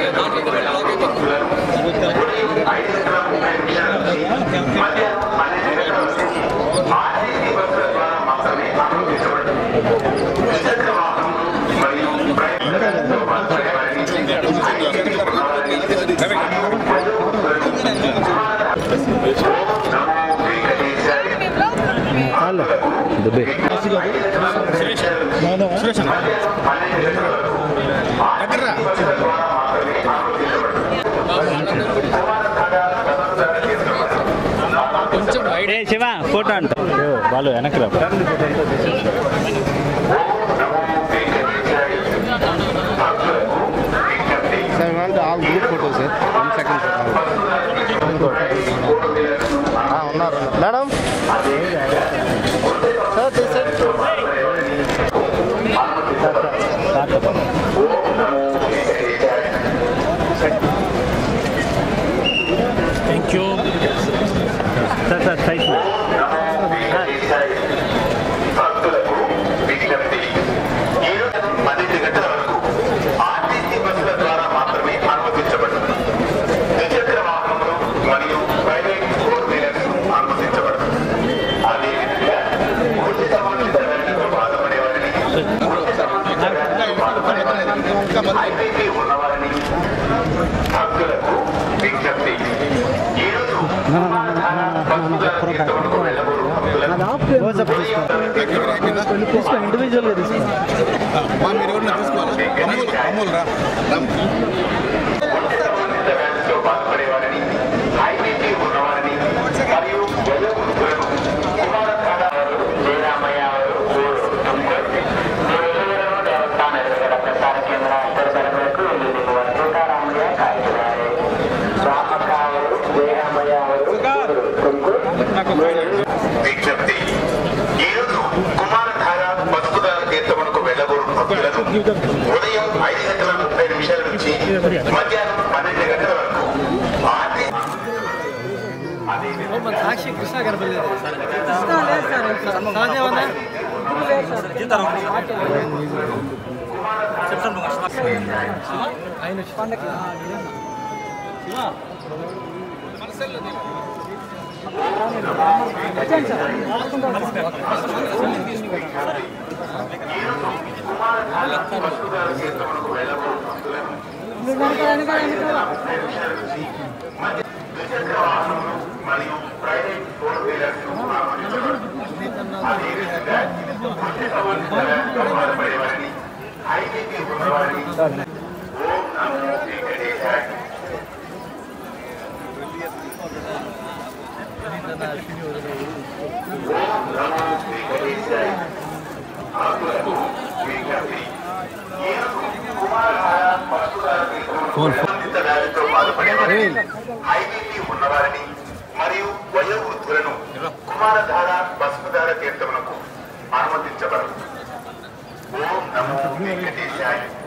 దుబ్బే ఏ Shiva photo అంట వాళ్ళు వెనక్కి రా సార్ అంటే all group photo sir one second sir ఉన్నారు madam sir sir thank you sir sir సైట్ భక్తులకు విజ్ఞప్తి ఈరోజు పన్నెండు గంటల వరకు ఆర్టీసీ బస్సుల ద్వారా మాత్రమే అనుమతించబడుతుంది ద్విచక్ర వాహనములు మరియు ప్రైవేట్ ఫోర్ వీలర్స్ అనుమతించబడదు అదేవిధంగా వృత్తి సంబంధిత రంగంలో బాధపడే వారిని వృత్తి సంబంధిత రంగంలో బాధపడే వారిని ఐపీపీ ఉన్నవారిని భక్తులకు విజ్ఞప్తి ఈరోజు బస్సుల తీర్థమునకు వెళ్ళబోరు భక్తులకు ఇండివిజువల్గా తీసుకో వ్యాధితో బాధపడేవారని ఐపీపీ ఉన్నవారని మరియు వయోవృద్ధులను కుమారధార జయరామయ్య ఊరు తుమ్మూరు తిరువూరు దేవస్థాన ఎదురుగల ప్రసార కేంద్ర అంతర్గతలకు ఎల్లుండి వరకు తుకారామయ్య కాకినాడ రామకావరు జయరామయ్య ఊరు తుమ్మూరు విజ్ఞప్తి ఈరోజు కుమారధార పసుపుదార తీర్థమునకు వెళ్ళబోరు భక్తులను ఉదయం ఐదు గంటల ముప్పై నిమిషాల నుంచి మధ్యాహ్నం పన్నెండు గంటల వరకు ఆర్టీ సాక్షి కృష్ణ కనపడలేదు కృష్ణ లేదు సార్ సహజ ఉందా ఆయన పండగ మరియు ప్రైవేట్ ఫోర్ వీలర్స్ బాధపడేవారిని ఐటీపీ ఉన్నవారిని ఓం నమో వెంకటేశాయ ఓం నమో వెంకటేశాయ ఆకులకు విజ్ఞప్తి ఈరోజు కుమారధార పశుధార సంబంధిత వ్యాధితో బాధపడేవారిని ఐబీపీ ఉన్నవారిని మరియు వయోవృద్ధులను కుమారధార భస్మధార తీర్థమునకు అనుమతించబడదు ఓం నమో వెంకటేశాయ